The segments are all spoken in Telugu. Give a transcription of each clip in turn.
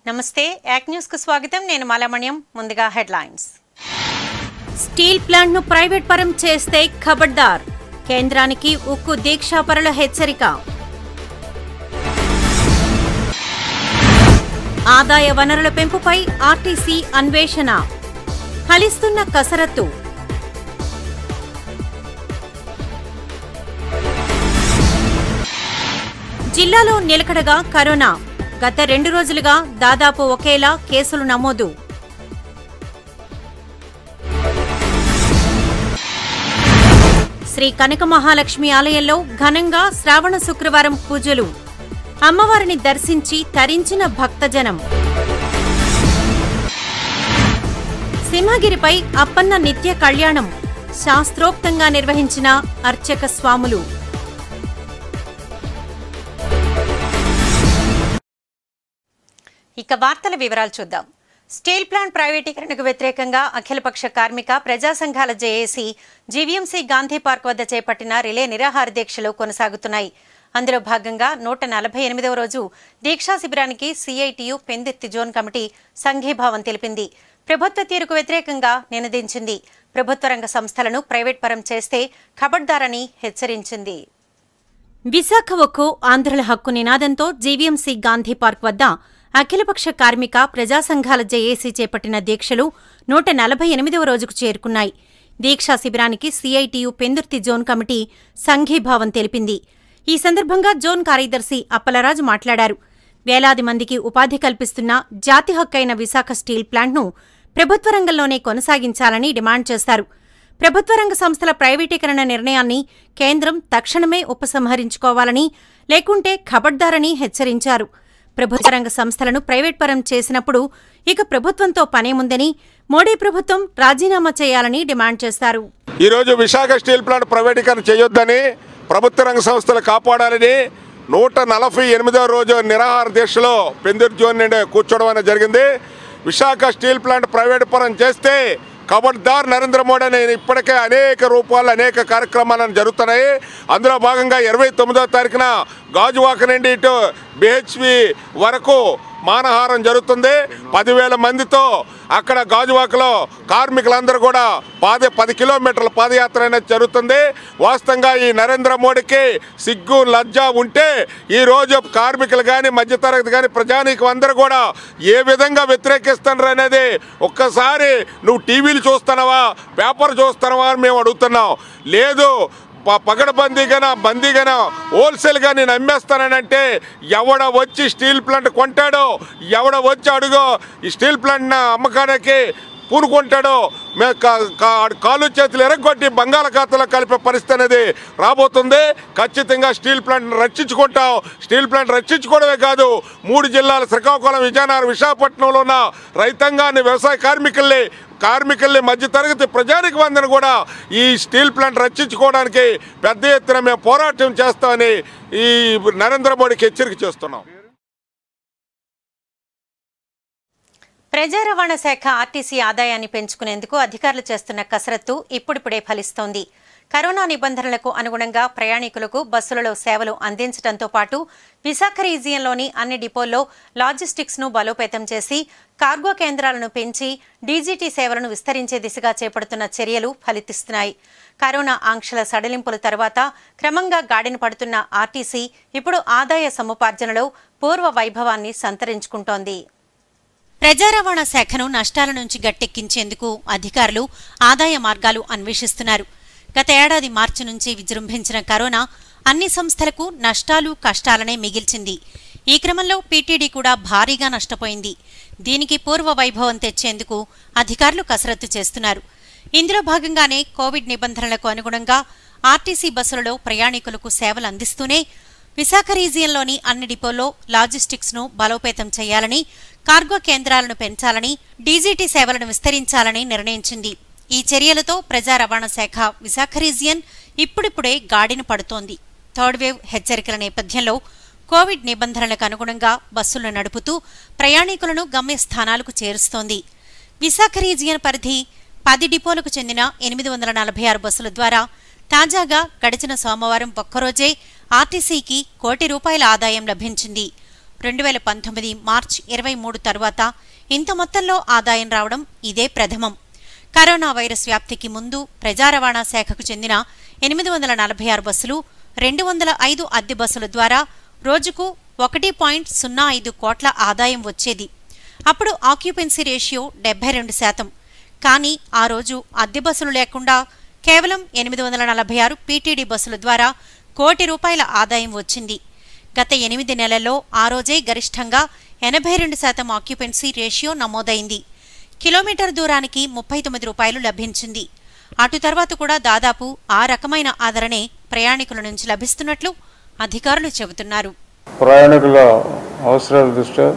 నమస్తే యాక్ న్యూస్ కు స్వాగతం నేను మాలమణ్యం ముందుగా హెడ్లైన్స్ స్టీల్ ప్లాంట్ ను ప్రైవేట్ పరం చేస్తే ఖబర్దార్ కేంద్రానికి ఉక్కు దీక్షాపరుల హెచ్చరిక ఆదాయ వనరుల పెంపుపై ఆర్టీసీ అన్వేషణ ఫలిస్తున్న కసరత్తు జిల్లాలో నిలకడగా కరోనా గత రెండు రోజులుగా దాదాపు ఒకేలా కేసులు నమోదు శ్రీ కనక మహాలక్ష్మి ఆలయంలో ఘనంగా శ్రావణ శుక్రవారం పూజలు అమ్మవారిని దర్శించి తరించిన భక్తజనం సింహగిరిపై అప్పన్న నిత్య కళ్యాణం శాస్త్రోక్తంగా నిర్వహించిన అర్చక స్వాములు ఇక వార్తల వివరాలు చూద్దాం స్టీల్ ప్లాంట్ ప్రైవేటీకరణకు వ్యతిరేకంగా అఖిలపక్ష కార్మిక ప్రజా సంఘాల జేఏసీ జీవీఎంసీ గాంధీ పార్క్ వద్ద చేపట్టిన రిలే నిరాహార దీక్షలు కొనసాగుతున్నాయి అందులో భాగంగా నూట నలభై ఎనిమిదవ రోజు దీక్షా శిబిరానికి సిఐటియు పెందెత్తి జోన్ కమిటీ సంఘీభావం తెలిపింది ప్రభుత్వ తీరుకు వ్యతిరేకంగా నినదించింది ప్రభుత్వ రంగ సంస్థలను ప్రైవేట్ పరం చేస్తే ఖబర్దారని హెచ్చరించింది విశాఖ ఒక్కో ఆంధ్రుల హక్కు నినాదంతో జీవీఎంసీ గాంధీ పార్క్ వద్ద అఖిలపక్ష కార్మిక ప్రజా సంఘాల జేఏసీ చేపట్టిన దీక్షలు నూట నలభై ఎనిమిదవ రోజుకు చేరుకున్నాయి దీక్షా శిబిరానికి సిఐటియు పెందుర్తి జోన్ కమిటీ సంఘీభావం తెలిపింది ఈ సందర్భంగా జోన్ కార్యదర్శి అప్పలరాజు మాట్లాడారు వేలాది మందికి ఉపాధి కల్పిస్తున్న జాతి హక్కైన విశాఖ స్టీల్ ప్లాంట్ను ప్రభుత్వ రంగంలోనే కొనసాగించాలని డిమాండ్ చేశారు ప్రభుత్వ రంగ సంస్థల ప్రైవేటీకరణ నిర్ణయాన్ని కేంద్రం తక్షణమే ఉపసంహరించుకోవాలని లేకుంటే ఖబర్దారని హెచ్చరించారు ప్రభుత్వ రంగ సంస్థలను ప్రైవేట్ పరం చేసినప్పుడు ఇక ప్రభుత్వంతో పనేముందని మోడీ ప్రభుత్వం రాజీనామా చేయాలని డిమాండ్ చేశారు ఈరోజు విశాఖ స్టీల్ ప్లాంట్ ప్రైవేటీకరణ చేయొద్దని ప్రభుత్వ రంగ సంస్థలు కాపాడాలని నూట నలభై ఎనిమిదవ రోజు నిరాహార దీక్షలో పెందుర్ జోన్ నుండి కూర్చోవడం అనేది జరిగింది విశాఖ స్టీల్ ప్లాంట్ ప్రైవేట్ పరం చేస్తే ఖబర్దార్ నరేంద్ర మోడీ అని ఇప్పటికే అనేక రూపాలు అనేక కార్యక్రమాలను జరుగుతున్నాయి అందులో భాగంగా ఇరవై తొమ్మిదో తారీఖున గాజువాక నుండి ఇటు బిహెచ్వి వరకు మానహారం జరుగుతుంది పదివేల మందితో అక్కడ గాజువాకలో కార్మికులందరూ కూడా పాద పది కిలోమీటర్ల పాదయాత్ర అనేది జరుగుతుంది వాస్తవంగా ఈ నరేంద్ర మోడీకి సిగ్గు లజ్జ ఉంటే ఈ రోజు కార్మికులు కానీ మధ్యతరగతి కానీ ప్రజానీకం అందరూ కూడా ఏ విధంగా వ్యతిరేకిస్తున్నారు అనేది ఒక్కసారి నువ్వు టీవీలు చూస్తున్నావా పేపర్ చూస్తున్నావా అని మేము అడుగుతున్నాం లేదు ప- పగడబందీగాన బందీగాన హోల్సేల్గా నేను అమ్మేస్తానంటే ఎవడ వచ్చి స్టీల్ ప్లాంట్ కొంటాడో ఎవడ వచ్చి అడుగో ఈ స్టీల్ ప్లాంట్ అమ్మకానికి పూనుకుంటాడో మే కా- కా- కాలు చేతులు ఎరగొట్టి బంగాళాఖాతంలో కలిపే పరిస్థితి అనేది రాబోతుంది ఖచ్చితంగా స్టీల్ ప్లాంట్ రక్షించుకుంటాం స్టీల్ ప్లాంట్ రక్షించుకోవడమే కాదు మూడు జిల్లాల శ్రీకాకుళం విజయనగరం విశాఖపట్నంలో ఉన్న రైతాంగాన్ని వ్యవసాయ కార్మికుల్ని కార్మికుల్ని మధ్యతరగతి ప్రజానికి వందను కూడా ఈ స్టీల్ ప్లాంట్ రక్షించుకోవడానికి పెద్ద ఎత్తున మేము పోరాటం చేస్తామని ఈ నరేంద్ర మోడీకి హెచ్చరిక చేస్తున్నాం ప్రజా రవాణా శాఖ ఆర్టీసీ ఆదాయాన్ని పెంచుకునేందుకు అధికారులు చేస్తున్న కసరత్తు ఇప్పుడిప్పుడే ఫలిస్తోంది కరోనా నిబంధనలకు అనుగుణంగా ప్రయాణికులకు బస్సులలో సేవలు అందించడంతో పాటు విశాఖ రీజియన్లోని అన్ని డిపోల్లో లాజిస్టిక్స్ ను బలోపేతం చేసి కార్గో కేంద్రాలను పెంచి డీజీటీ సేవలను విస్తరించే దిశగా చేపడుతున్న చర్యలు ఫలితిస్తున్నాయి కరోనా ఆంక్షల సడలింపుల తర్వాత క్రమంగా గాడిన పడుతున్న ఆర్టీసీ ఇప్పుడు ఆదాయ సముపార్జనలో పూర్వ వైభవాన్ని సంతరించుకుంటోంది ప్రజా రవాణా శాఖను నష్టాల నుంచి గట్టెక్కించేందుకు అధికారులు ఆదాయ మార్గాలు అన్వేషిస్తున్నారు గత ఏడాది మార్చి నుంచి విజృంభించిన కరోనా అన్ని సంస్థలకు నష్టాలు కష్టాలనే మిగిల్చింది ఈ క్రమంలో పీటీడీ కూడా భారీగా నష్టపోయింది దీనికి పూర్వ వైభవం తెచ్చేందుకు అధికారులు కసరత్తు చేస్తున్నారు ఇందులో భాగంగానే కోవిడ్ నిబంధనలకు అనుగుణంగా ఆర్టీసీ బస్సులలో ప్రయాణికులకు సేవలు అందిస్తూనే విశాఖ రీజియన్లోని అన్ని డిపోల్లో లాజిస్టిక్స్ ను బలోపేతం చేయాలని కార్గో కేంద్రాలను పెంచాలని డీజీటీ సేవలను విస్తరించాలని నిర్ణయించింది ఈ చర్యలతో ప్రజా రవాణా శాఖ విశాఖ రీజియన్ ఇప్పుడిప్పుడే గాడిన పడుతోంది థర్డ్ వేవ్ హెచ్చరికల నేపథ్యంలో కోవిడ్ నిబంధనలకు అనుగుణంగా బస్సులను నడుపుతూ ప్రయాణికులను గమ్యస్థానాలకు చేరుస్తోంది విశాఖ రీజియన్ పరిధి పది డిపోలకు చెందిన ఎనిమిది వందల నలభై ఆరు బస్సుల ద్వారా తాజాగా గడిచిన సోమవారం ఒక్కరోజే ఆర్టీసీకి కోటి రూపాయల ఆదాయం లభించింది రెండు వేల పంతొమ్మిది మార్చ్ ఇరవై మూడు తరువాత ఇంత మొత్తంలో ఆదాయం రావడం ఇదే ప్రథమం కరోనా వైరస్ వ్యాప్తికి ముందు ప్రజా రవాణా శాఖకు చెందిన ఎనిమిది వందల నలభై ఆరు బస్సులు రెండు వందల ఐదు అద్దె బస్సుల ద్వారా రోజుకు ఒకటి పాయింట్ సున్నా ఐదు కోట్ల ఆదాయం వచ్చేది అప్పుడు ఆక్యుపెన్సీ రేషియో డెబ్బై రెండు శాతం కానీ ఆ రోజు అద్దె బస్సులు లేకుండా కేవలం ఎనిమిది వందల నలభై ఆరు పీటీడీ బస్సుల ద్వారా కోటి రూపాయల ఆదాయం వచ్చింది గత ఎనిమిది నెలల్లో ఆ రోజే గరిష్టంగా ఎనభై రెండు శాతం ఆక్యుపెన్సీ రేషియో నమోదైంది కిలోమీటర్ దూరానికి ముప్పై తొమ్మిది రూపాయలు లభించింది అటు తర్వాత కూడా దాదాపు ఆ రకమైన ఆదరణే ప్రయాణికుల నుంచి లభిస్తున్నట్లు అధికారులు చెబుతున్నారు ప్రయాణికుల అవసరాల దృష్ట్యా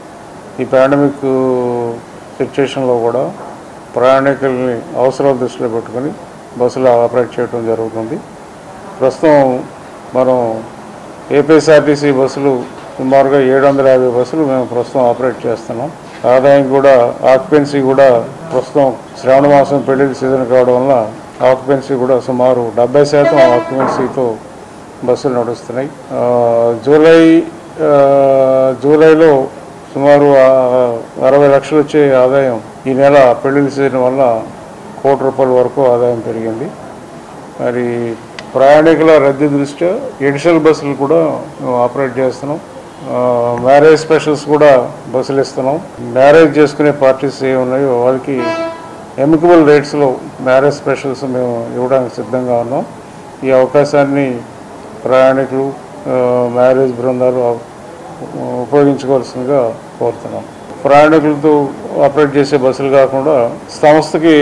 ఈ పాండమిక్ సిచ్యుయేషన్లో కూడా ప్రయాణికుల్ని అవసరాల దృష్టిలో పెట్టుకొని బస్సులు ఆపరేట్ చేయడం జరుగుతుంది ప్రస్తుతం మనం ఏపీఎస్ఆర్టీసీ బస్సులు సుమారుగా ఏడు వందల యాభై బస్సులు మేము ప్రస్తుతం ఆపరేట్ చేస్తున్నాం ఆదాయం కూడా ఆక్యుపెన్సీ కూడా ప్రస్తుతం శ్రావణ మాసం పెళ్లి సీజన్ కావడం వల్ల ఆక్యుపెన్సీ కూడా సుమారు డెబ్బై శాతం ఆక్యుపెన్సీతో బస్సులు నడుస్తున్నాయి ఆ, జూలై ఆ, జూలైలో సుమారు ఆ, అరవై లక్షలు వచ్చే ఆదాయం ఈ నెల పెళ్లిళ్ళ సీజన్ వల్ల కోటి రూపాయల వరకు ఆదాయం పెరిగింది మరి ప్రయాణికుల రద్దీ దృష్ట్యా ఎడిషనల్ బస్సులు కూడా మేము ఆపరేట్ చేస్తున్నాం ఆ, మ్యారేజ్ స్పెషల్స్ కూడా బస్సులు ఇస్తున్నాం మ్యారేజ్ చేసుకునే పార్టీస్ ఏ ఉన్నాయో వాళ్ళకి ఎమికబుల్ రేట్స్లో మ్యారేజ్ స్పెషల్స్ మేము ఇవ్వడానికి సిద్ధంగా ఉన్నాం ఈ అవకాశాన్ని ప్రయాణికులు ఆ, మ్యారేజ్ బృందాలు ఉపయోగించుకోవాల్సిందిగా కోరుతున్నాం ప్రయాణికులతో ఆపరేట్ చేసే బస్సులు కాకుండా సంస్థకి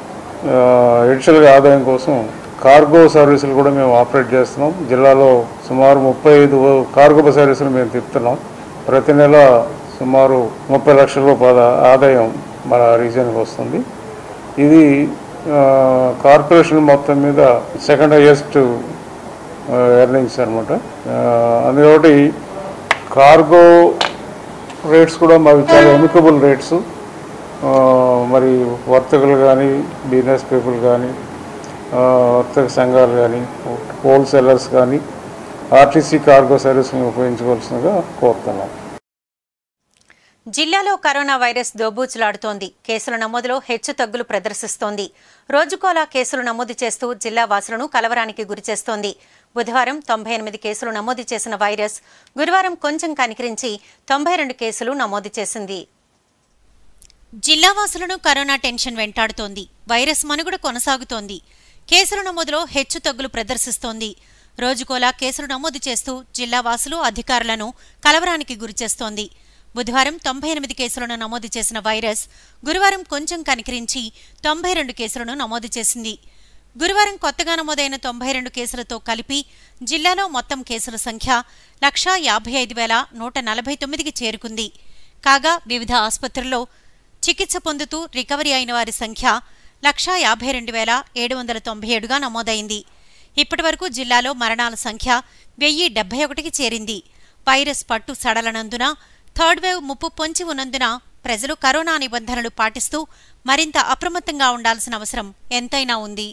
ఎడిషనల్గా ఆదాయం కోసం కార్గో సర్వీసులు కూడా మేము ఆపరేట్ చేస్తున్నాం జిల్లాలో సుమారు ముప్పై ఐదు కార్గో సర్వీసులు మేము తిప్పుతున్నాం ప్రతి నెల సుమారు ముప్పై లక్షల రూపాయల ఆదాయం మన రీజన్కి వస్తుంది ఇది ఆ, కార్పొరేషన్ మొత్తం మీద సెకండ్ హైయెస్ట్ ఎర్నింగ్స్ అనమాట అందుకటి కార్గో రేట్స్ కూడా మాకు చాలా ఎమికబుల్ రేట్స్ మరి వర్తకులు కానీ బిజినెస్ పీపుల్ కానీ ఆ, వర్తక సంఘాలు కానీ హోల్సేలర్స్ కానీ ఆర్టీసీ కార్గో సర్వీస్ని ఉపయోగించుకోవాల్సిందిగా కోరుతున్నాం జిల్లాలో కరోనా వైరస్ దోబూచులాడుతోంది కేసుల నమోదులో హెచ్చు తగ్గులు ప్రదర్శిస్తోంది రోజుకోలా కేసులు నమోదు చేస్తూ జిల్లా వాసులను కలవరానికి గురిచేస్తోంది బుధవారం తొంభై ఎనిమిది కేసులు నమోదు చేసిన వైరస్ గురువారం కొంచెం కనికరించి తొంభై రెండు కేసులు నమోదు చేసింది జిల్లావాసులను కరోనా టెన్షన్ వెంటాడుతోంది వైరస్ మనుగడ కొనసాగుతోంది కేసుల నమోదులో హెచ్చు తగ్గులు ప్రదర్శిస్తోంది రోజుకోలా కేసులు నమోదు చేస్తూ జిల్లావాసులు అధికారులను కలవరానికి గురిచేస్తోంది బుధవారం తొంభై ఎనిమిది కేసులను నమోదు చేసిన వైరస్ గురువారం కొంచెం కనికరించి తొంభై రెండు కేసులను నమోదు చేసింది గురువారం కొత్తగా నమోదైన తొంభై రెండు కేసులతో కలిపి జిల్లాలో మొత్తం కేసుల సంఖ్య లక్షా యాభై ఐదు వేల నూట నలభై తొమ్మిదికి చేరుకుంది కాగా వివిధ ఆసుపత్రుల్లో చికిత్స పొందుతూ రికవరీ అయిన వారి సంఖ్య లక్షా యాభై రెండు వేల ఏడు వందల తొంభై ఏడుగా నమోదైంది ఇప్పటివరకు జిల్లాలో మరణాల సంఖ్య వెయ్యి డెబ్బై ఒకటికి చేరింది వైరస్ పట్టు సడలనందున థర్డ్ వేవ్ ముప్పు పొంచి ఉన్నందున ప్రజలు కరోనా నిబంధనలు పాటిస్తూ మరింత అప్రమత్తంగా ఉండాల్సిన అవసరం ఎంతైనా ఉంది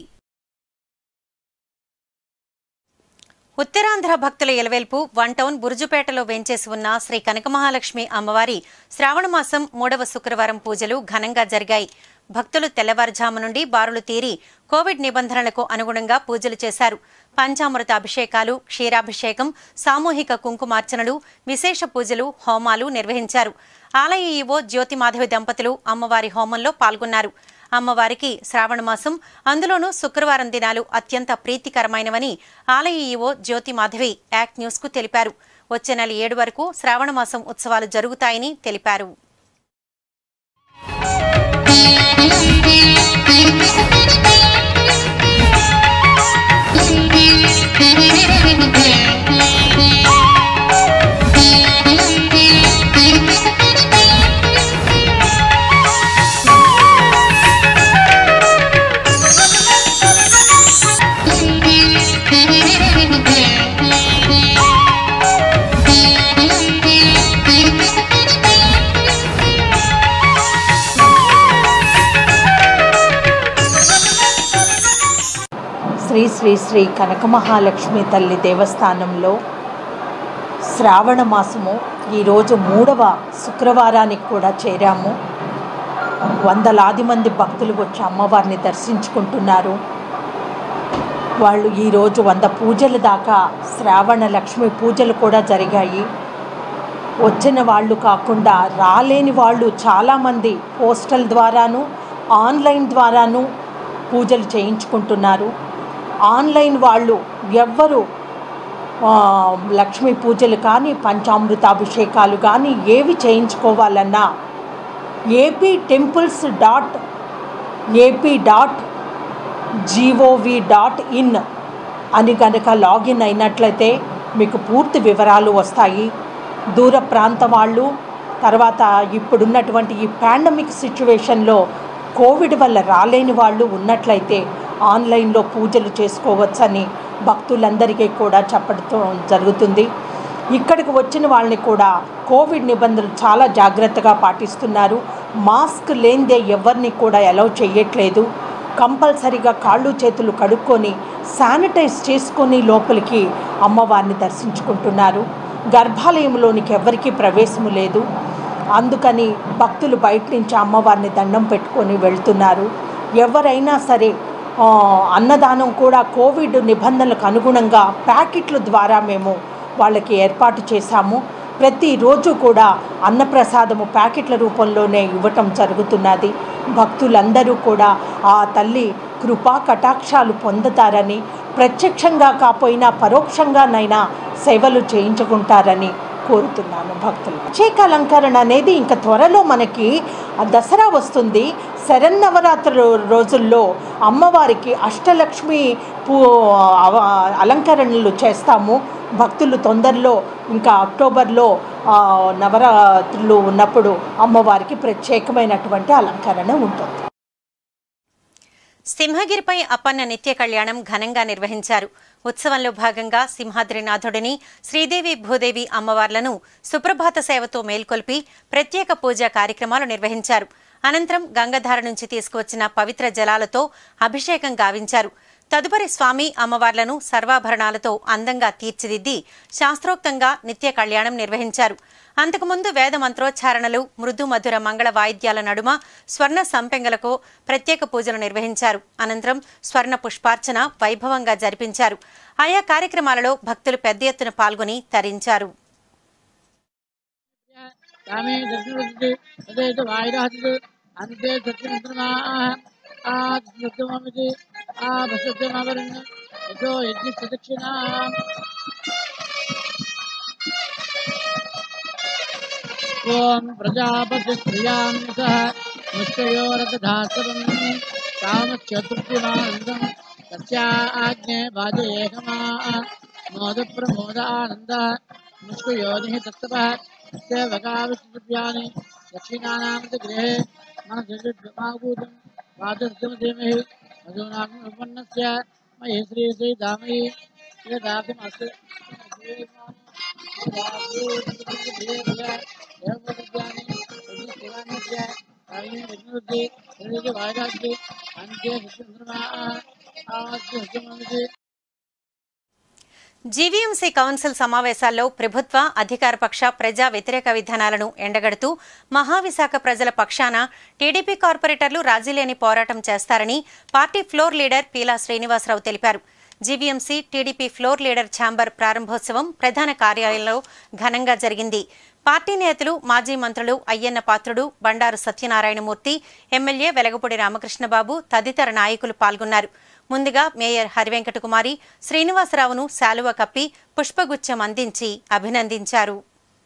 ఉత్తరాంధ్ర భక్తుల ఎలవేల్పు వన్ టౌన్ బురుజుపేటలో వెంచేసి ఉన్న శ్రీ కనకమహాలక్ష్మి అమ్మవారి శ్రావణమాసం మూడవ శుక్రవారం పూజలు ఘనంగా జరిగాయి భక్తులు తెల్లవారుజాము నుండి బారులు తీరి కోవిడ్ నిబంధనలకు అనుగుణంగా పూజలు చేశారు పంచామృత అభిషేకాలు క్షీరాభిషేకం సామూహిక కుంకుమార్చనలు విశేష పూజలు హోమాలు నిర్వహించారు ఆలయ ఈవో జ్యోతిమాధవి దంపతులు అమ్మవారి హోమంలో పాల్గొన్నారు అమ్మవారికి శ్రావణమాసం అందులోనూ శుక్రవారం దినాలు అత్యంత ప్రీతికరమైనవని ఆలయ ఈవో జ్యోతిమాధవి యాక్ట్ న్యూస్కు తెలిపారు వచ్చే నెల ఏడు వరకు శ్రావణమాసం ఉత్సవాలు జరుగుతాయని తెలిపారు శ్రీ శ్రీ శ్రీ కనకమహాలక్ష్మి తల్లి దేవస్థానంలో శ్రావణ మాసము ఈరోజు మూడవ శుక్రవారానికి కూడా చేరాము వందలాది మంది భక్తులు వచ్చి అమ్మవారిని దర్శించుకుంటున్నారు వాళ్ళు ఈరోజు వంద పూజల దాకా శ్రావణ లక్ష్మి పూజలు కూడా జరిగాయి వచ్చిన వాళ్ళు కాకుండా రాలేని వాళ్ళు చాలామంది పోస్టల్ ద్వారాను ఆన్లైన్ ద్వారాను పూజలు చేయించుకుంటున్నారు ఆన్లైన్ వాళ్ళు ఎవ్వరు ఆ, లక్ష్మీ పూజలు కానీ పంచామృతాభిషేకాలు కానీ ఏవి చేయించుకోవాలన్నా AP temples dot AP dot gov dot in అని కనుక లాగిన్ అయినట్లయితే మీకు పూర్తి వివరాలు వస్తాయి దూర ప్రాంత వాళ్ళు తర్వాత ఇప్పుడున్నటువంటి ఈ పాండమిక్ సిచ్యువేషన్లో కోవిడ్ వల్ల రాలేని వాళ్ళు ఉన్నట్లయితే ఆన్లైన్లో పూజలు చేసుకోవచ్చని భక్తులందరికీ కూడా చెప్పడం జరుగుతుంది ఇక్కడికి వచ్చిన వాళ్ళని కూడా కోవిడ్ నిబంధనలు చాలా జాగ్రత్తగా పాటిస్తున్నారు మాస్క్ లేనిదే ఎవరిని కూడా అలౌ చేయట్లేదు కంపల్సరిగా కాళ్ళు చేతులు కడుక్కొని శానిటైజ్ చేసుకొని లోపలికి అమ్మవారిని దర్శించుకుంటున్నారు గర్భాలయంలోనికి ఎవరికీ ప్రవేశము లేదు అందుకని భక్తులు బయట నుంచి అమ్మవారిని దండం పెట్టుకొని వెళ్తున్నారు ఎవరైనా సరే ఆ, అన్నదానం కూడా కోవిడ్ నిబంధనలకు అనుగుణంగా ప్యాకెట్ల ద్వారా మేము వాళ్ళకి ఏర్పాటు చేశాము ప్రతిరోజు కూడా అన్నప్రసాదము ప్యాకెట్ల రూపంలోనే ఇవ్వటం జరుగుతున్నది భక్తులందరూ కూడా ఆ తల్లి కృపా కటాక్షాలు పొందుతారని ప్రత్యక్షంగా కాపోయినా పరోక్షంగానైనా సేవలు చేయించుకుంటారని కోరుతున్నాను భక్తులు ప్రత్యేక అలంకరణ అనేది ఇంకా త్వరలో మనకి ఆ దసరా వస్తుంది శరన్నవరాత్రి రోజుల్లో అమ్మవారికి అష్టలక్ష్మి పూ అవ- అలంకరణలు చేస్తాము భక్తులు తొందరలో ఇంకా అక్టోబర్లో ఆ, నవరాత్రులు ఉన్నప్పుడు అమ్మవారికి ప్రత్యేకమైనటువంటి అలంకరణ ఉంటుంది సింహగిరిపై అప్పన్న నిత్య కళ్యాణం ఘనంగా నిర్వహించారు ఉత్సవంలో భాగంగా సింహాద్రినాథుడిని శ్రీదేవి భూదేవి అమ్మవార్లను సుప్రభాత సేవతో మేల్కొల్పి ప్రత్యేక పూజా కార్యక్రమాలు నిర్వహించారు అనంతరం గంగధార నుంచి తీసుకువచ్చిన పవిత్ర జలాలతో అభిషేకం గావించారు తదుపరి స్వామి అమ్మవార్లను సర్వాభరణాలతో అందంగా తీర్చిదిద్ది శాస్త్రోక్తంగా నిత్య కళ్యాణం నిర్వహించారు అంతకుముందు వేద మంత్రోచ్చారణలు మృదు మధుర మంగళ వాయిద్యాల నడుమ స్వర్ణ సంపెంగలకు ప్రత్యేక పూజలు నిర్వహించారు అనంతరం స్వర్ణ పుష్పార్చన వైభవంగా జరిపించారు ఆయా కార్యక్రమాలలో భక్తులు పెద్ద ఎత్తున పాల్గొని తరించారు కామే దర్శనవృద్ధి తదేత వాయురాహతి అంతే సత్యమంత్రమాః ఆత్మృత్యమమితి ఆ భసత్యమావరణ యతో యజ్ఞ ప్రదక్షిణా ఓం ప్రజాపతి ప్రియాం సహ ముష్టయోరథాసవం కామచతుర్గుణానందం తస్యాజ్ఞే బాధయేకమా మోద ప్రమోద ఆనంద ముష్కయోని తత్తపः సేవకావిష్ణుభ్యాని దక్షిణానామతి గృహే మన జగద్మాభూతం పాదర్శమధీమహి మధునాగం ఉపన్నస్య మహి శ్రీ శ్రీ దామహి యదాతిమస్తు వైరాగ్య అంత్య సత్యంద్రమా ఆద్య సత్యమమితి జీవీఎంసీ కౌన్సిల్ సమావేశాల్లో ప్రభుత్వ అధికారపక్ష ప్రజా వ్యతిరేక విధానాలను ఎండగడుతూ మహావిశాఖ ప్రజల పక్షాన టీడీపీ కార్పొరేటర్లు రాజీలేని పోరాటం చేస్తారని party floor leader Peela Srinivasarao తెలిపారు GVMC TDP floor leader chamber ప్రారంభోత్సవం ప్రధాన కార్యాలయంలో ఘనంగా జరిగింది పార్టీ నేతలు మాజీ మంత్రులు అయ్యన్న పాత్రుడు బండారు సత్యనారాయణమూర్తి ఎమ్మెల్యే వెలగపూడి రామకృష్ణబాబు తదితర నాయకులు పాల్గొన్నారు ముందుగా మేయర్ హరివెంకటకుమారి శ్రీనివాసరావును శాలువ కప్పి పుష్పగుచ్చం అందించి అభినందించారు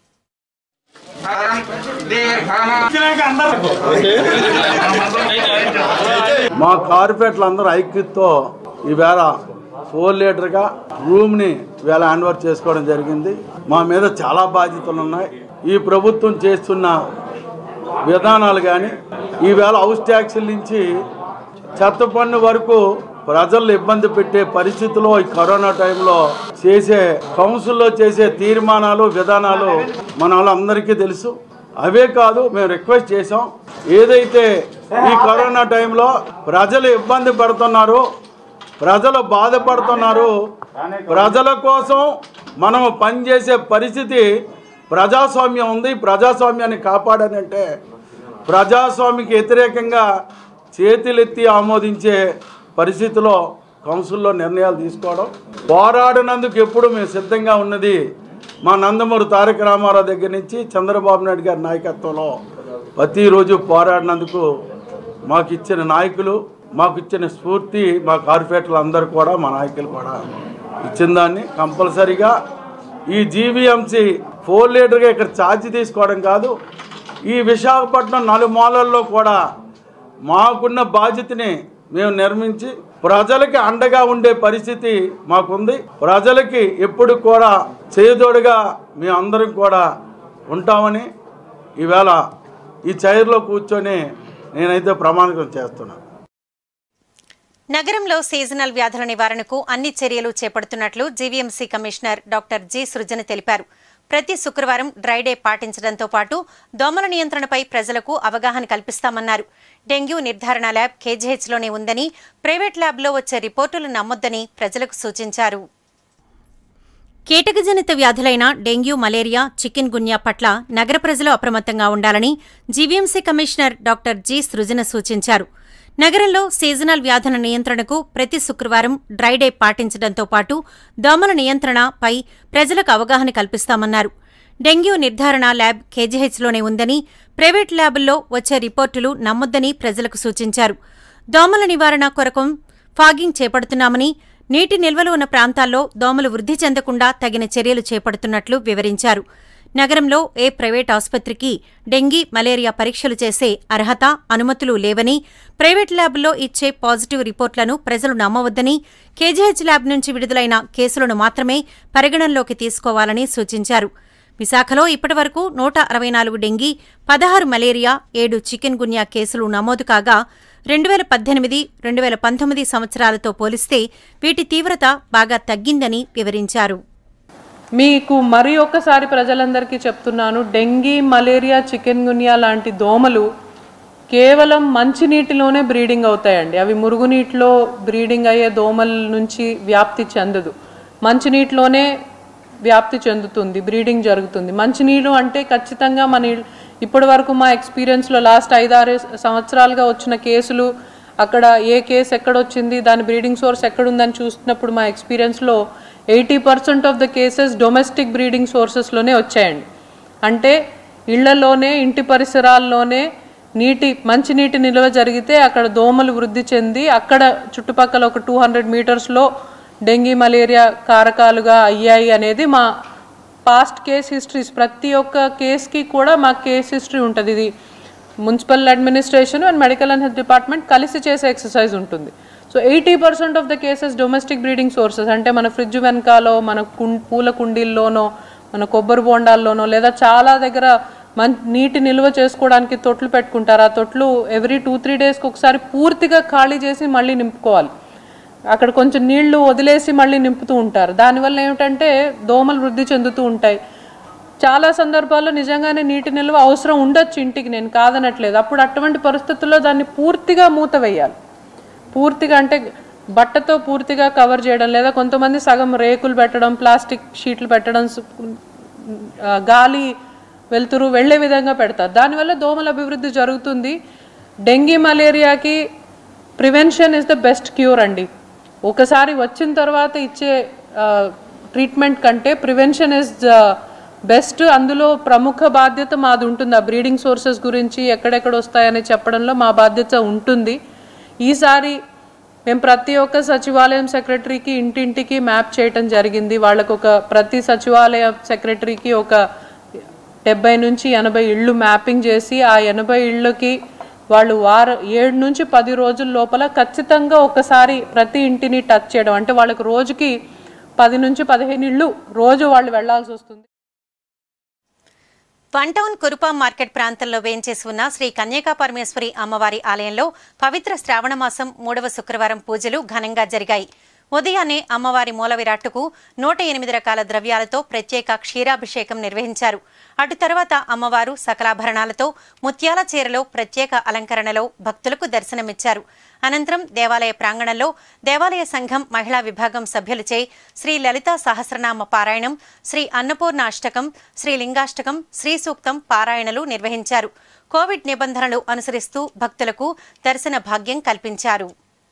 మా కార్పొరేట్లు అందరూ ఐక్యతతో ఈవేళ ఫోర్ లీటర్గా రూమ్ని వేళ హ్యాండ్ ఓవర్ చేసుకోవడం జరిగింది మా మీద చాలా బాధ్యతలు ఉన్నాయి ఈ ప్రభుత్వం చేస్తున్న విధానాలు కానీ ఈవేళ హౌస్ ట్యాక్సుల నుంచి చెత్త పన్ను వరకు ప్రజలను ఇబ్బంది పెట్టే పరిస్థితిలో ఈ కరోనా టైంలో చేసే కౌన్సిల్లో చేసే తీర్మానాలు విధానాలు మన వాళ్ళందరికీ తెలుసు అవే కాదు మేము రిక్వెస్ట్ చేసాం ఏదైతే ఈ కరోనా టైంలో ప్రజలు ఇబ్బంది పడుతున్నారు ప్రజలు బాధపడుతున్నారు ప్రజల కోసం మనం పనిచేసే పరిస్థితి ప్రజాస్వామ్యం ఉంది ప్రజాస్వామ్యాన్ని కాపాడానంటే ప్రజాస్వామికి వ్యతిరేకంగా చేతులెత్తి ఆమోదించే పరిస్థితిలో కౌన్సిల్లో నిర్ణయాలు తీసుకోవడం పోరాడినందుకు ఎప్పుడు మేము సిద్ధంగా ఉన్నది మా నందమూరి తారక రామారావు దగ్గర నుంచి చంద్రబాబు నాయుడు గారి నాయకత్వంలో ప్రతిరోజు పోరాడినందుకు మాకు ఇచ్చిన నాయకులు మాకు ఇచ్చిన స్ఫూర్తి మా కార్పొరేటర్లు అందరూ కూడా మా నాయకులు కూడా ఇచ్చిన దాన్ని కంపల్సరీగా ఈ జీవీఎంసీ ఫోర్ లీటర్గా ఇక్కడ ఛార్జ్ తీసుకోవడం కాదు ఈ విశాఖపట్నం నలుమూలల్లో కూడా మాకున్న బాధ్యతని మేము నిర్మించి ప్రజలకి అండగా ఉండే పరిస్థితి మాకుంది ప్రజలకి ఎప్పుడు కూడా చేదోడుగా మేము అందరం కూడా ఉంటామని ఈవేళ ఈ చైర్లో కూర్చొని నేనైతే ప్రమాణికం చేస్తున్నాను నగరంలో సీజనల్ వ్యాధుల నివారణకు అన్ని చర్యలు చేపడుతున్నట్లు GVMC commissioner doctor G Srujana తెలిపారు ప్రతి శుక్రవారం డ్రై డే పాటించడంతో పాటు దోమల నియంత్రణపై ప్రజలకు అవగాహన కల్పిస్తామన్నారు డెంగ్యూ నిర్ధారణ ల్యాబ్ కేజీహెచ్లోనే ఉందని ప్రైవేట్ ల్యాబ్లో వచ్చే రిపోర్టులు నమ్మొద్దని ప్రజలకు సూచించారు కీటకజనిత వ్యాధులైన డెంగ్యూ మలేరియా చికెన్ గున్యా పట్ల నగర ప్రజలు అప్రమత్తంగా ఉండాలని GVMC commissioner doctor G Srujana సూచించారు నగరంలో సీజనల్ వ్యాధుల నియంత్రణకు ప్రతి శుక్రవారం డ్రై డే పాటించడంతో పాటు దోమల నియంత్రణపై ప్రజలకు అవగాహన కల్పిస్తామన్నారు డెంగ్యూ నిర్ధారణ ల్యాబ్ కేజీహెచ్లోనే ఉందని ప్రైవేట్ ల్యాబుల్లో వచ్చే రిపోర్టులు నమ్మొద్దని ప్రజలకు సూచించారు దోమల నివారణ కొరకు ఫాగింగ్ చేపడుతున్నామని నీటి నిల్వలు ఉన్న ప్రాంతాల్లో దోమలు వృద్ధి చెందకుండా తగిన చర్యలు చేపడుతున్నట్లు వివరించారు నగరంలో ఏ ప్రైవేట్ ఆసుపత్రికి డెంగీ మలేరియా పరీక్షలు చేసే అర్హత అనుమతులు లేవని ప్రైవేట్ ల్యాబ్లో ఇచ్చే పాజిటివ్ రిపోర్టులను ప్రజలు నమ్మవద్దని కేజీహెచ్ ల్యాబ్ నుంచి విడుదలైన కేసులను మాత్రమే పరిగణనలోకి తీసుకోవాలని సూచించారు విశాఖలో ఇప్పటివరకు నూట అరవై నాలుగు డెంగీ పదహారు మలేరియా ఏడు చికెన్ గున్యా కేసులు నమోదు కాగా రెండు వేల పద్దెనిమిది రెండు వేల పంతొమ్మిది సంవత్సరాలతో పోలిస్తే వీటి తీవ్రత బాగా తగ్గిందని వివరించారు మీకు మరి ఒక్కసారి ప్రజలందరికీ చెప్తున్నాను డెంగీ మలేరియా చికెన్ గున్యా లాంటి దోమలు కేవలం మంచినీటిలోనే బ్రీడింగ్ అవుతాయండి అవి మురుగునీటిలో బ్రీడింగ్ అయ్యే దోమల నుంచి వ్యాప్తి చెందదు మంచినీటిలోనే వ్యాప్తి చెందుతుంది బ్రీడింగ్ జరుగుతుంది మంచినీళ్ళు అంటే ఖచ్చితంగా మన ఇల్- ఇప్పటి వరకు మా ఎక్స్పీరియన్స్లో లాస్ట్ ఐదారు సంవత్సరాలుగా వచ్చిన కేసులు అక్కడ ఏ కేసు ఎక్కడొచ్చింది దాని బ్రీడింగ్ సోర్స్ ఎక్కడుందని చూస్తున్నప్పుడు మా ఎక్స్పీరియన్స్లో eighty percent of the cases domestic breeding సోర్సెస్లోనే వచ్చాయండి అంటే ఇళ్లలోనే ఇంటి పరిసరాల్లోనే నీటి మంచినీటి నిల్వ జరిగితే అక్కడ దోమలు వృద్ధి చెంది అక్కడ చుట్టుపక్కల ఒక టూ హండ్రెడ్ మీటర్స్లో డెంగీ మలేరియా కారకాలుగా అయ్యాయి అనేది మా పాస్ట్ కేస్ హిస్టరీస్ ప్రతి ఒక్క కేస్కి కూడా మా కేస్ హిస్టరీ ఉంటుంది ఇది municipal administration and medical and health department కలిసి చేసే ఎక్సర్సైజ్ ఉంటుంది so eighty percent of the cases domestic breeding sources అంటే మన ఫ్రిడ్జ్ వెనకాలో మన కుం పూల కుండీల్లోనో మన కొబ్బరి బోండాల్లోనో లేదా చాలా దగ్గర మన్ నీటి నిల్వ చేసుకోవడానికి తొట్లు పెట్టుకుంటారు ఆ తొట్లు ఎవ్రీ టూ త్రీ డేస్కి ఒకసారి పూర్తిగా ఖాళీ చేసి మళ్ళీ నింపుకోవాలి అక్కడ కొంచెం నీళ్లు వదిలేసి మళ్ళీ నింపుతూ ఉంటారు దానివల్ల ఏమిటంటే దోమలు వృద్ధి చెందుతూ ఉంటాయి చాలా సందర్భాల్లో నిజంగానే నీటి నిల్వ అవసరం ఉండొచ్చు ఇంటికి నేను కాదనట్లేదు అప్పుడు అటువంటి పరిస్థితుల్లో దాన్ని పూర్తిగా మూత వేయాలి పూర్తిగా అంటే బట్టతో పూర్తిగా కవర్ చేయడం లేదా కొంతమంది సగం రేకులు పెట్టడం ప్లాస్టిక్ షీట్లు పెట్టడం సు- ఆ, గాలి వెలుతురు వెళ్ళే విధంగా పెడతారు దానివల్ల దోమల అభివృద్ధి జరుగుతుంది డెంగీ మలేరియాకి prevention is the best cure అండి ఒకసారి వచ్చిన తర్వాత ఇచ్చే ట్రీట్మెంట్ కంటే ప్రివెన్షన్ ఇస్ బెస్ట్ అందులో ప్రముఖ బాధ్యత మాది ఉంటుంది ఆ బ్రీడింగ్ సోర్సెస్ గురించి ఎక్కడెక్కడ వస్తాయని చెప్పడంలో మా బాధ్యత ఉంటుంది ఈసారి మేము ప్రతి ఒక్క సచివాలయం సెక్రటరీకి ఇంటింటికి మ్యాప్ చేయటం జరిగింది వాళ్ళకు ఒక ప్రతి సచివాలయ సెక్రటరీకి ఒక డెబ్బై నుంచి ఎనభై ఇళ్ళు మ్యాపింగ్ చేసి ఆ ఎనభై ఇళ్ళకి వాళ్ళు వార ఏడు నుంచి పది రోజుల లోపల ఖచ్చితంగా ఒకసారి ప్రతి ఇంటిని టచ్ చేయడం అంటే వాళ్ళకి రోజుకి పది నుంచి పదిహేను ఇళ్ళు రోజు వాళ్ళు వెళ్లాల్సి వస్తుంది వన్ టౌన్ కురుపా మార్కెట్ ప్రాంతంలో వేంచేసి ఉన్న శ్రీ కన్యకా పరమేశ్వరి అమ్మవారి ఆలయంలో పవిత్ర శ్రావణ మాసం మూడవ శుక్రవారం పూజలు ఘనంగా జరిగాయి ఉదయాన్నే అమ్మవారి మూల విరాట్టుకు నూట ఎనిమిది రకాల ద్రవ్యాలతో ప్రత్యేక క్షీరాభిషేకం నిర్వహించారు అటు తర్వాత అమ్మవారు సకలాభరణాలతో ముత్యాల చీరలో ప్రత్యేక అలంకరణలో భక్తులకు దర్శనమిచ్చారు అనంతరం దేవాలయ ప్రాంగణంలో దేవాలయ సంఘం మహిళా విభాగం సభ్యులచే శ్రీ లలితా సహస్రనామ పారాయణం శ్రీ అన్నపూర్ణ అష్టకం శ్రీ లింగాష్టకం శ్రీ సూక్తం పారాయణలు నిర్వహించారు కోవిడ్ నిబంధనలు అనుసరిస్తూ భక్తులకు దర్శన భాగ్యం కల్పించారు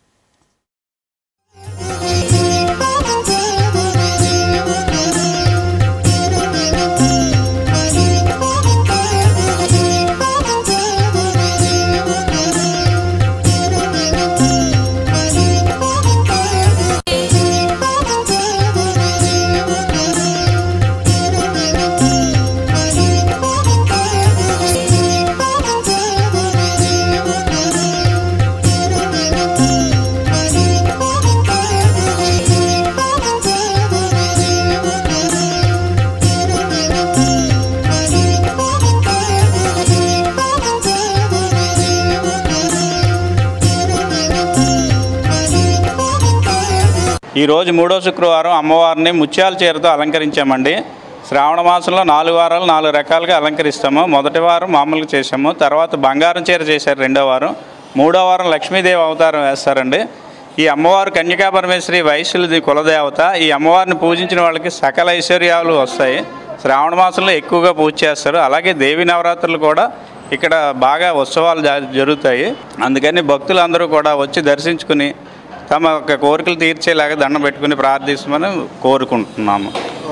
ఈ రోజు మూడో శుక్రవారం అమ్మవారిని ముత్యాల చీరతో అలంకరించామండి శ్రావణ మాసంలో నాలుగు వారాలు నాలుగు రకాలుగా అలంకరిస్తాము మొదటి వారం మామూలుగా చేసాము తర్వాత బంగారం చీర చేశారు రెండో వారం మూడో వారం లక్ష్మీదేవి అవతారం వేస్తారండి ఈ అమ్మవారు కన్యకా పరమేశ్వరి వయస్సులది కులదేవత ఈ అమ్మవారిని పూజించిన వాళ్ళకి సకల ఐశ్వర్యాలు వస్తాయి శ్రావణ మాసంలో ఎక్కువగా పూజ చేస్తారు అలాగే దేవి నవరాత్రులు కూడా ఇక్కడ బాగా ఉత్సవాలు జ- జరుగుతాయి అందుకని భక్తులందరూ కూడా వచ్చి దర్శించుకుని తమ యొక్క కోరికలు తీర్చేలాగా దండం పెట్టుకుని ప్రార్థిస్తామని కోరుకుంటున్నాము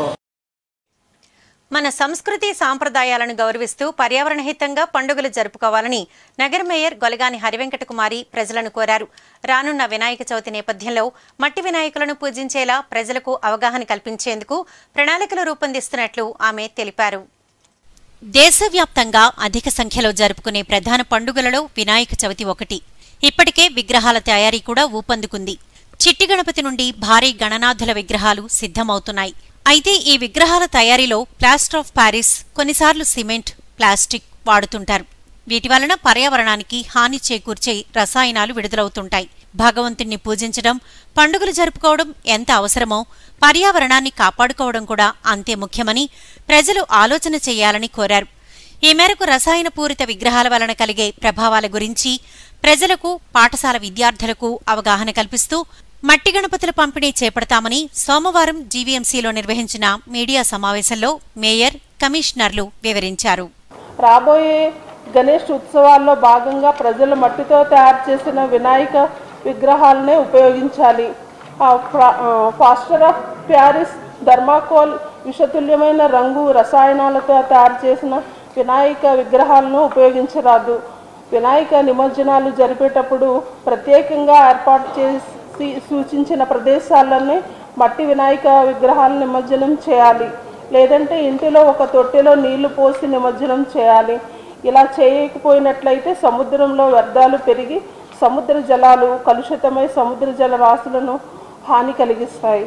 మన సంస్కృతి సాంప్రదాయాలను గౌరవిస్తూ పర్యావరణ హితంగా పండుగలు జరుపుకోవాలని నగర మేయర్ గొలగాని హరివెంకట కుమారి ప్రజలను కోరారు రానున్న వినాయక చవితి నేపథ్యంలో మట్టి వినాయకులను పూజించేలా ప్రజలకు అవగాహన కల్పించేందుకు ప్రణాళికలు రూపొందిస్తున్నట్లు ఆమె తెలిపారు దేశవ్యాప్తంగా అధిక సంఖ్యలో జరుపుకునే ప్రధాన పండుగలలో వినాయక చవితి ఒకటి ఇప్పటికే విగ్రహాల తయారీ కూడా ఊపందుకుంది చిట్టి గణపతి నుండి భారీ గణనాథుల విగ్రహాలు సిద్ధమవుతున్నాయి అయితే ఈ విగ్రహాల తయారీలో ప్లాస్టర్ ఆఫ్ ప్యారిస్ కొన్నిసార్లు సిమెంట్ ప్లాస్టిక్ వాడుతుంటారు వీటి వలన పర్యావరణానికి హాని చేకూర్చే రసాయనాలు విడుదలవుతుంటాయి భగవంతుణ్ణి పూజించడం పండుగలు జరుపుకోవడం ఎంత అవసరమో పర్యావరణాన్ని కాపాడుకోవడం కూడా అంతే ముఖ్యమని ప్రజలు ఆలోచన చేయాలని కోరారు ఈ మేరకు రసాయన పూరిత విగ్రహాల వలన కలిగే ప్రభావాల గురించి ప్రజలకు పాఠశాల విద్యార్థులకు అవగాహన కల్పిస్తూ మట్టి గణపతుల పంపిణీ చేపడతామని సోమవారం జీవీఎంసీలో నిర్వహించిన మీడియా సమావేశంలో మేయర్ కమిషనర్లు వివరించారు రాబోయే గణేష్ ఉత్సవాల్లో భాగంగా ప్రజలు మట్టితో తయారు చేసిన వినాయక విగ్రహాలనే ఉపయోగించాలి ఆ ఫ్రా- ఆ, ఫాస్టర్ ఆఫ్ ప్యారిస్ థర్మాకోల్ విషతుల్యమైన రంగు రసాయనాలతో తయారు చేసిన వినాయక విగ్రహాలను ఉపయోగించరాదు వినాయక నిమజ్జనాలు జరిపేటప్పుడు ప్రత్యేకంగా ఏర్పాటు చేసి సూచించిన ప్రదేశాలనే మట్టి వినాయక విగ్రహాలను నిమజ్జనం చేయాలి లేదంటే ఇంటిలో ఒక తొట్టెలో నీళ్లు పోసి నిమజ్జనం చేయాలి ఇలా చేయకపోయినట్లయితే సముద్రంలో వ్యర్థాలు పెరిగి సముద్ర జలాలు కలుషితమై సముద్ర జల రాశులను హాని కలిగిస్తాయి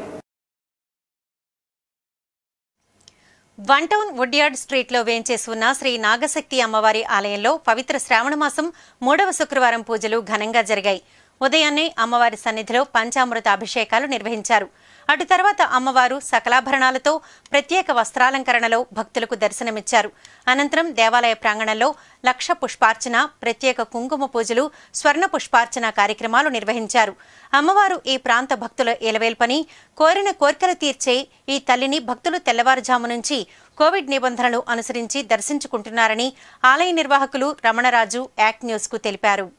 వన్ టౌన్ వుడ్యార్డ్ స్ట్రీట్లో వేంచేసి ఉన్న శ్రీ నాగశక్తి అమ్మవారి ఆలయంలో పవిత్ర శ్రావణ మాసం మూడవ శుక్రవారం పూజలు ఘనంగా జరిగాయి ఉదయాన్నే అమ్మవారి సన్నిధిలో పంచామృత అభిషేకాలు నిర్వహించారు అటు తర్వాత అమ్మవారు సకలాభరణాలతో ప్రత్యేక వస్త్రాలంకరణలో భక్తులకు దర్శనమిచ్చారు అనంతరం దేవాలయ ప్రాంగణంలో లక్ష పుష్పార్చన ప్రత్యేక కుంకుమ పూజలు స్వర్ణ పుష్పార్చన కార్యక్రమాలు నిర్వహించారు అమ్మవారు ఈ ప్రాంత భక్తుల ఎలవేల్పని కోరిన కోర్కెలు తీర్చే ఈ తల్లిని భక్తులు తెల్లవారుజాము నుంచి కోవిడ్ నిబంధనలు అనుసరించి దర్శించుకుంటున్నారని ఆలయ నిర్వాహకులు రమణరాజు యాక్ట్ న్యూస్కు తెలిపారు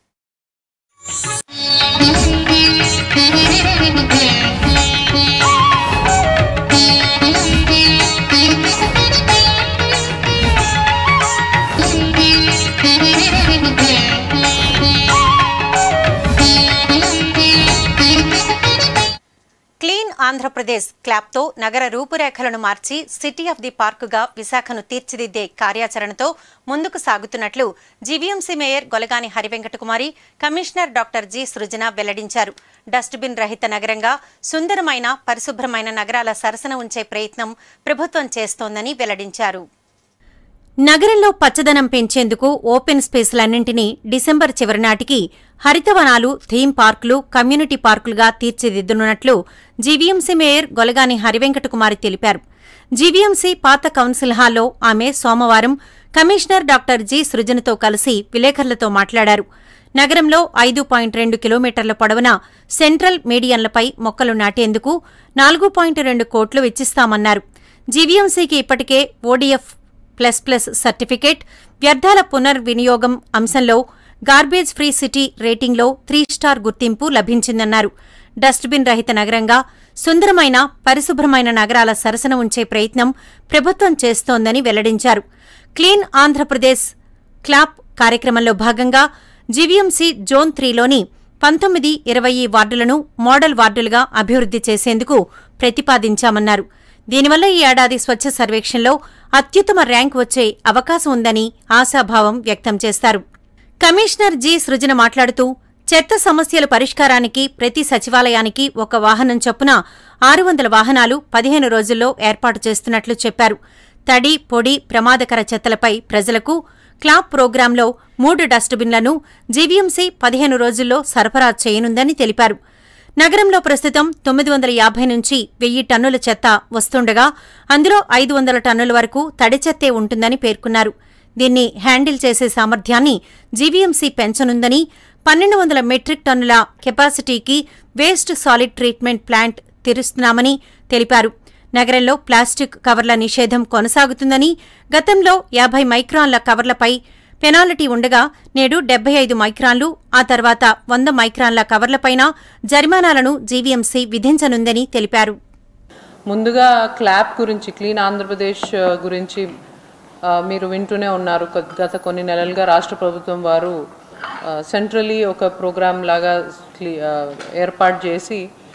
క్లీన్ ఆంధ్రప్రదేశ్ క్లాప్తో నగర రూపురేఖలను మార్చి సిటీ ఆఫ్ ది పార్కుగా విశాఖను తీర్చిదిద్దే కార్యాచరణతో ముందుకు సాగుతున్నట్లు GVMC mayor Golagani Hari Venkata Kumari commissioner doctor G సృజన వెల్లడించారు డస్ట్బిన్ రహిత నగరంగా సుందరమైన పరిశుభ్రమైన నగరాల సరసన ఉంచే ప్రయత్నం ప్రభుత్వం చేస్తోందని వెల్లడించారు నగరంలో పచ్చదనం పెంచేందుకు ఓపెన్ స్పేస్లన్నింటినీ డిసెంబర్ చివరి నాటికి హరితవనాలు థీమ్ పార్కులు community పార్కులుగా తీర్చిదిద్దునున్నట్లు GVMC mayor Golagani Hari Venkata Kumari తెలిపారు జీవీఎంసీ పాత కౌన్సిల్ హాల్లో ఆమె సోమవారం కమిషనర్ డాక్టర్ జి సృజనతో కలిసి విలేకరులతో మాట్లాడారు నగరంలో ఐదు పాయింట్ రెండు కిలోమీటర్ల పొడవున సెంట్రల్ మీడియన్లపై మొక్కలు నాటేందుకు నాలుగు పాయింట్ రెండు కోట్లు వెచ్చిస్తామన్నారు జీవీఎంసీకి ఇప్పటికే ఓడీఎఫ్ ప్లస్ ప్లస్ సర్టిఫికేట్ వ్యర్థాల పునర్వినియోగం అంశంలో గార్బేజ్ ఫ్రీ సిటీ రేటింగ్లో త్రీ స్టార్ గుర్తింపు లభించిందన్నారు డస్ట్బిన్ రహిత నగరంగా సుందరమైన పరిశుభ్రమైన నగరాల సరసన ఉంచే ప్రయత్నం ప్రభుత్వం చేస్తోందని వెల్లడించారు క్లీన్ ఆంధ్రప్రదేశ్ క్లాప్ కార్యక్రమంలో భాగంగా జీవీఎంసీ జోన్ త్రీలోని పంతొమ్మిది ఇరవై వార్డులను మోడల్ వార్డులుగా అభివృద్ధి చేసేందుకు ప్రతిపాదించామన్నారు దీనివల్ల ఈ ఏడాది స్వచ్ఛ సర్వేక్షణలో అత్యుత్తమ ర్యాంక్ వచ్చే అవకాశం ఉందని ఆశాభావం వ్యక్తం చేస్తారు కమిషనర్ జి సృజన మాట్లాడుతూ చెత్త సమస్యల పరిష్కారానికి ప్రతి సచివాలయానికి ఒక వాహనం చొప్పున ఆరు వందల వాహనాలు పదిహేను రోజుల్లో ఏర్పాటు చేస్తున్నట్లు చెప్పారు తడి పొడి ప్రమాదకర చెత్తలపై ప్రజలకు క్లాప్ ప్రోగ్రాంలో మూడు డస్ట్బిన్లను జీవీఎంసీ పదిహేను రోజుల్లో సరఫరా చేయనుందని తెలిపారు నగరంలో ప్రస్తుతం తొమ్మిది వందల యాభై నుంచి వెయ్యి టన్నుల చెత్త వస్తుండగా అందులో ఐదు వందల టన్నుల వరకు తడి చెత్తే ఉంటుందని పేర్కొన్నారు దీన్ని హ్యాండిల్ చేసే సామర్థ్యాన్ని జీవీఎంసీ పెంచనుందని పన్నెండు వందల మెట్రిక్ టన్నుల కెపాసిటీకి వేస్ట్ సాలిడ్ ట్రీట్మెంట్ ప్లాంట్ తెరుస్తున్నామని తెలిపారు నగరంలో ప్లాస్టిక్ కవర్ల నిషేధం కొనసాగుతుందని గతంలో యాభై మైక్రాన్ల కవర్లపై పెనాల్టీ ఉండగా నేడు డెబ్బై ఐదు మైక్రాన్లు ఆ తర్వాత వంద మైక్రాన్ల కవర్లపైన జరిమానాలను జీవీఎంసీ విధించనుందని తెలిపారు ముందుగా క్లాప్ గురించి క్లీన్ ఆంధ్రప్రదేశ్ ఆ, గురించి ఆ, మీరు వింటూనే ఉన్నారు కొ- గత కొన్ని నెలలుగా రాష్ట్ర ప్రభుత్వం వారు సెంట్రలీ ఒక ప్రోగ్రామ్ లాగా క్లీ- ఆ, ఏర్పాటు చేసి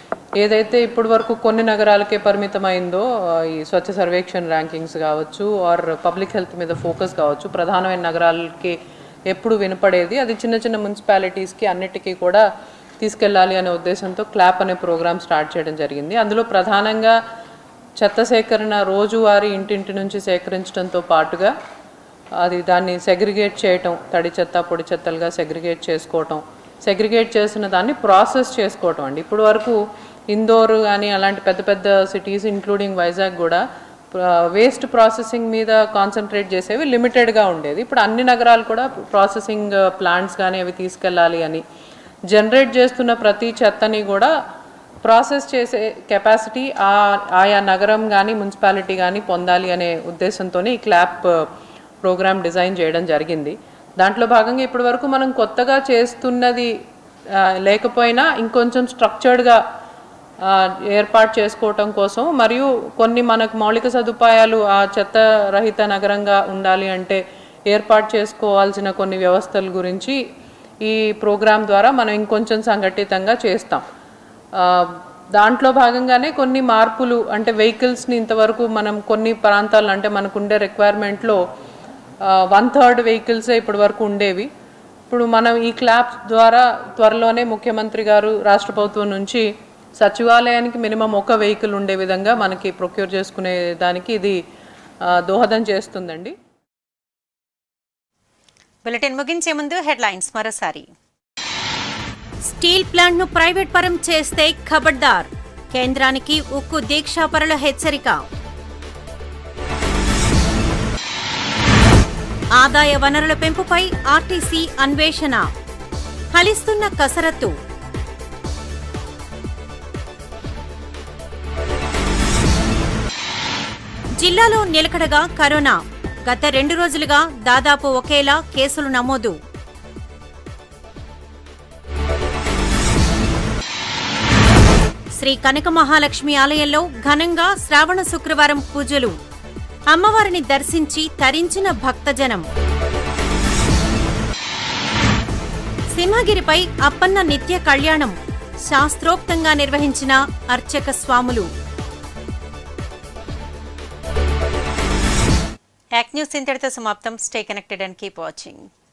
ఏదైతే ఇప్పటి వరకు కొన్ని నగరాలకే పరిమితమైందో ఆ, ఈ స్వచ్ఛ సర్వేక్షణ్ ర్యాంకింగ్స్ కావచ్చు ఆర్ పబ్లిక్ హెల్త్ మీద ఫోకస్ కావచ్చు ప్రధానమైన నగరాలకి ఎప్పుడు వినపడేది అది చిన్న చిన్న మున్సిపాలిటీస్కి అన్నిటికీ కూడా తీసుకెళ్ళాలి అనే ఉద్దేశంతో క్లాప్ అనే ప్రోగ్రామ్ స్టార్ట్ చేయడం జరిగింది అందులో ప్రధానంగా చెత్త సేకరణ రోజువారీ ఇంటింటి నుంచి సేకరించడంతో పాటుగా అది దాన్ని సెగ్రిగేట్ చేయటం తడి చెత్త పొడి చెత్తలుగా సెగ్రిగేట్ చేసుకోవటం సెగ్రిగేట్ చేసిన దాన్ని ప్రాసెస్ చేసుకోవటం అండి ఇప్పుడు వరకు ఇందోర్ కానీ అలాంటి పెద్ద పెద్ద సిటీస్ ఇంక్లూడింగ్ వైజాగ్ కూడా వేస్ట్ ప్రాసెసింగ్ మీద కాన్సన్ట్రేట్ చేసేవి లిమిటెడ్గా ఉండేది ఇప్పుడు అన్ని నగరాలు కూడా ప్రాసెసింగ్ ప్లాంట్స్ కానీ అవి తీసుకెళ్ళాలి అని జనరేట్ చేస్తున్న ప్రతి చెత్తని కూడా ప్రాసెస్ చేసే కెపాసిటీ ఆ ఆయా నగరం కానీ మున్సిపాలిటీ కానీ పొందాలి అనే ఉద్దేశంతో ఈ క్లాప్ ప్రోగ్రామ్ డిజైన్ చేయడం జరిగింది దాంట్లో భాగంగా ఇప్పటి వరకు మనం కొత్తగా చేస్తున్నది ఆ, లేకపోయినా ఇంకొంచెం స్ట్రక్చర్డ్గా ఏర్పాటు చేసుకోవటం కోసం మరియు కొన్ని మనకు మౌలిక సదుపాయాలు ఆ చెత్త రహిత నగరంగా ఉండాలి అంటే ఏర్పాటు చేసుకోవాల్సిన కొన్ని వ్యవస్థల గురించి ఈ ప్రోగ్రాం ద్వారా మనం ఇంకొంచెం సంఘటితంగా చేస్తాం ఆ, దాంట్లో భాగంగానే కొన్ని మార్పులు అంటే వెహికల్స్ని ఇంతవరకు మనం కొన్ని ప్రాంతాలు అంటే మనకు ఉండే రిక్వైర్మెంట్లో వన్ థర్డ్ వెహికల్సే ఇప్పటి వరకు ఉండేవి ఇప్పుడు మనం ఈ క్లాప్ ద్వారా త్వరలోనే ముఖ్యమంత్రి గారు రాష్ట్ర ప్రభుత్వం నుంచి సచివాలయానికి మినిమం ఒక వెహికల్ ఉండే విధంగా మనకి ప్రొక్యూర్ చేసుకునే దానికి ఇది ఆ, దోహదం చేస్తుందండి బులెటిన్ ముగించే ముందు హెడ్లైన్స్ మరోసారి స్టీల్ ప్లాంట్ను ప్రైవేట్ పరం చేస్తే ఖబర్దార్ కేంద్రానికి ఉక్కు దీక్షాపరుల హెచ్చరిక ఆదాయ వనరుల పెంపుపై ఆర్టీసీ అన్వేషణ ఫలిస్తున్న కసరత్తు జిల్లాలో నిలకడగా కరోనా గత రెండు రోజులుగా దాదాపు ఒకేలా కేసులు నమోదు శ్రీ కనక మహాలక్ష్మి ఆలయంలో ఘనంగా శ్రావణ శుక్రవారం పూజలు అమ్మవారిని దర్శించి తరించిన భక్తజనం సింహగిరిపై అప్పన్న నిత్య కళ్యాణం శాస్త్రోక్తంగా నిర్వహించిన అర్చక స్వాములు యాక్ న్యూస్ ఇంతటితో సమాప్తం stay connected and keep watching